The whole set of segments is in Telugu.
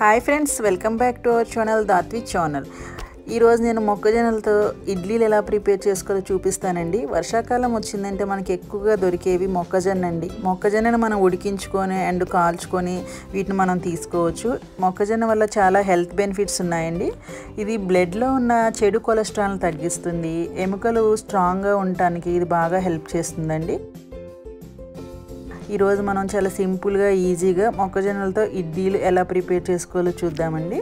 hi friends welcome back to our channel దాత్వి ఛానల్ ఈరోజు నేను మొక్కజొన్నలతో ఇడ్లీలు ఎలా ప్రిపేర్ చేసుకోవాలో చూపిస్తానండి వర్షాకాలం వచ్చిందంటే మనకి ఎక్కువగా దొరికేవి మొక్కజొన్న అండి మొక్కజొన్నను మనం ఉడికించుకొని అండ్ కాల్చుకొని వీటిని మనం తీసుకోవచ్చు మొక్కజొన్న వల్ల చాలా హెల్త్ బెనిఫిట్స్ ఉన్నాయండి ఇది బ్లడ్లో ఉన్న చెడు కొలెస్ట్రాల్ని తగ్గిస్తుంది ఎముకలు స్ట్రాంగ్గా ఉండటానికి ఇది బాగా హెల్ప్ చేస్తుందండి ఈరోజు మనం చాలా సింపుల్గా ఈజీగా మొక్కజొన్నలతో ఇడ్లీలు ఎలా ప్రిపేర్ చేసుకోవాలో చూద్దామండి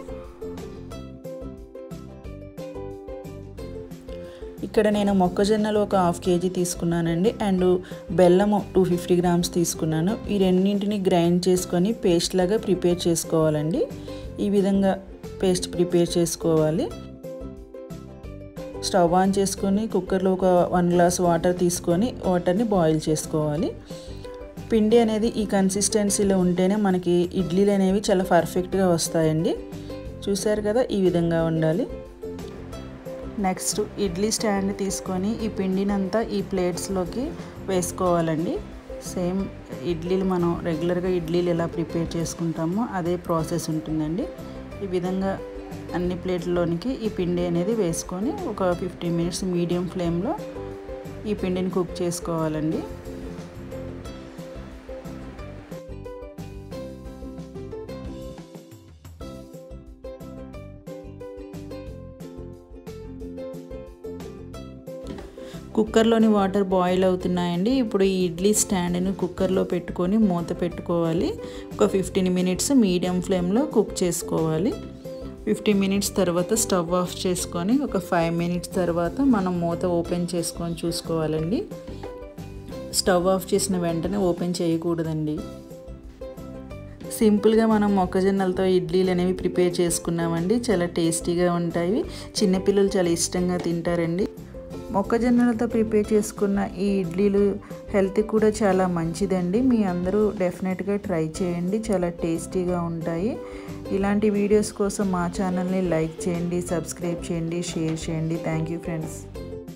ఇక్కడ నేను మొక్కజొన్నలు ఒక హాఫ్ కేజీ తీసుకున్నానండి అండ్ బెల్లము టూ ఫిఫ్టీ గ్రామ్స్ తీసుకున్నాను ఈ రెండింటిని గ్రైండ్ చేసుకొని పేస్ట్ లాగా ప్రిపేర్ చేసుకోవాలండి ఈ విధంగా పేస్ట్ ప్రిపేర్ చేసుకోవాలి స్టవ్ ఆన్ చేసుకొని కుక్కర్లో ఒక వన్ గ్లాస్ వాటర్ తీసుకొని వాటర్ని బాయిల్ చేసుకోవాలి పిండి అనేది ఈ కన్సిస్టెన్సీలో ఉంటేనే మనకి ఇడ్లీలు అనేవి చాలా పర్ఫెక్ట్గా వస్తాయండి చూసారు కదా ఈ విధంగా ఉండాలి నెక్స్ట్ ఇడ్లీ స్టాండ్ తీసుకొని ఈ పిండినంతా ఈ ప్లేట్స్లోకి వేసుకోవాలండి సేమ్ ఇడ్లీలు మనం రెగ్యులర్గా ఇడ్లీలు ఎలా ప్రిపేర్ చేసుకుంటామో అదే ప్రాసెస్ ఉంటుందండి ఈ విధంగా అన్ని ప్లేట్లలోనికి ఈ పిండి అనేది వేసుకొని ఒక ఫిఫ్టీన్ మినిట్స్ మీడియం ఫ్లేమ్లో ఈ పిండిని కుక్ చేసుకోవాలండి కుక్కర్లోని వాటర్ బాయిల్ అవుతున్నాయండి ఇప్పుడు ఈ ఇడ్లీ స్టాండ్ని కుక్కర్లో పెట్టుకొని మూత పెట్టుకోవాలి ఒక ఫిఫ్టీన్ మినిట్స్ మీడియం ఫ్లేమ్లో కుక్ చేసుకోవాలి ఫిఫ్టీ మినిట్స్ తర్వాత స్టవ్ ఆఫ్ చేసుకొని ఒక ఫైవ్ మినిట్స్ తర్వాత మనం మూత ఓపెన్ చేసుకొని చూసుకోవాలండి స్టవ్ ఆఫ్ చేసిన వెంటనే ఓపెన్ చేయకూడదండి సింపుల్గా మనం మొక్కజొన్నలతో ఇడ్లీలు అనేవి ప్రిపేర్ చేసుకున్నామండి చాలా టేస్టీగా ఉంటాయి చిన్నపిల్లలు చాలా ఇష్టంగా తింటారండి మొక్కజొన్నలతో ప్రిపేర్ చేసుకున్న ఈ ఇడ్లీలు హెల్త్ కూడా చాలా మంచిదండి మీ అందరూ డెఫినెట్గా ట్రై చేయండి చాలా టేస్టీగా ఉంటాయి ఇలాంటి వీడియోస్ కోసం మా ఛానల్ని లైక్ చేయండి సబ్స్క్రైబ్ చేయండి షేర్ చేయండి థ్యాంక్ యూ ఫ్రెండ్స్